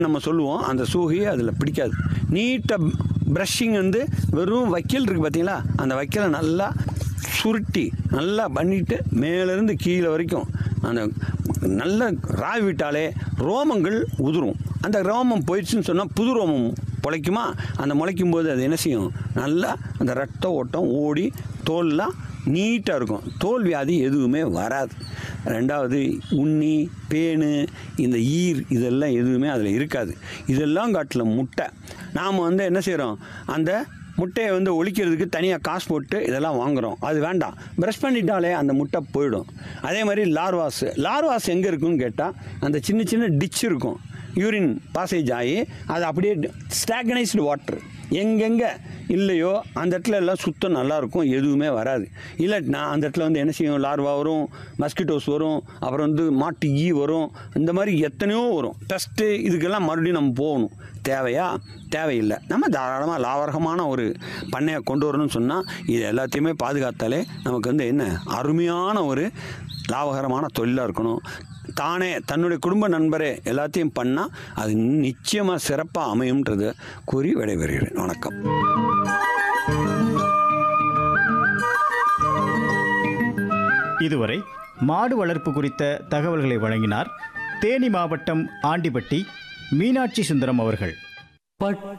நம்ம சொல்லுவோம் அந்த சூகையை அதில் பிடிக்காது நீட்டாக ப்ரஷிங் வந்து வெறும் வைக்கல் இருக்குது பார்த்தீங்களா அந்த வைக்கலை நல்லா சுருட்டி நல்லா பண்ணிட்டு மேலேருந்து கீழே வரைக்கும் அந்த நல்லா ராவி விட்டாலே ரோமங்கள் உதிரும் அந்த ரோமம் போயிடுச்சுன்னு சொன்னால் புது ரோமம் முளைக்குமா அந்த முளைக்கும் போது அது என்ன செய்யும் நல்லா அந்த ரத்த ஓட்டம் ஓடி தோல்லாம் நீட்டாக இருக்கும் தோல் வியாதி எதுவுமே வராது ரெண்டாவது உண்ணி பேனு இந்த ஈர் இதெல்லாம் எதுவுமே அதில் இருக்காது இதெல்லாம் காட்டில் முட்டை நாம் வந்து என்ன செய்கிறோம் அந்த முட்டையை வந்து ஒழிக்கிறதுக்கு தனியாக காசு போட்டு இதெல்லாம் வாங்குகிறோம் அது வேண்டாம் ப்ரஷ் பண்ணிட்டாலே அந்த முட்டை போயிடும் அதே மாதிரி லார்வாஸ் லார்வாஸ் எங்கே இருக்குன்னு கேட்டால் அந்த சின்ன சின்ன டிச் இருக்கும் யூரின் பாசேஜ் ஆகி அது அப்படியே ஸ்டாக்னைஸ்டு வாட்டர் எங்கெங்கே இல்லையோ அந்த இடத்துல எல்லாம் சுத்தம் நல்லாயிருக்கும் எதுவுமே வராது இல்லாட்டினா அந்த இடத்துல வந்து என்ன செய்யும் லார்வா வரும் மஸ்கிட்டோஸ் வரும் அப்புறம் வந்து மாட்டு ஈ வரும் இந்த மாதிரி எத்தனையோ வரும் டஸ்ட்டு இதுக்கெல்லாம் மறுபடியும் நம்ம போகணும் தேவையா தேவையில்லை நம்ம தாராளமாக லாவரகமான ஒரு பண்ணையை கொண்டு வரணும்னு சொன்னால் இது எல்லாத்தையுமே பாதுகாத்தாலே நமக்கு வந்து என்ன அருமையான ஒரு லாபகரமான தொழிலாக இருக்கணும் தானே தன்னுடைய குடும்ப நண்பரே எல்லாத்தையும் பண்ணால் அது நிச்சயமாக சிறப்பாக அமையும்ன்றது கூறி விடைபெறுகிறேன் வணக்கம் இதுவரை மாடு வளர்ப்பு குறித்த தகவல்களை வழங்கினார் தேனி மாவட்டம் ஆண்டிப்பட்டி மீனாட்சி சுந்தரம் அவர்கள் பட்டு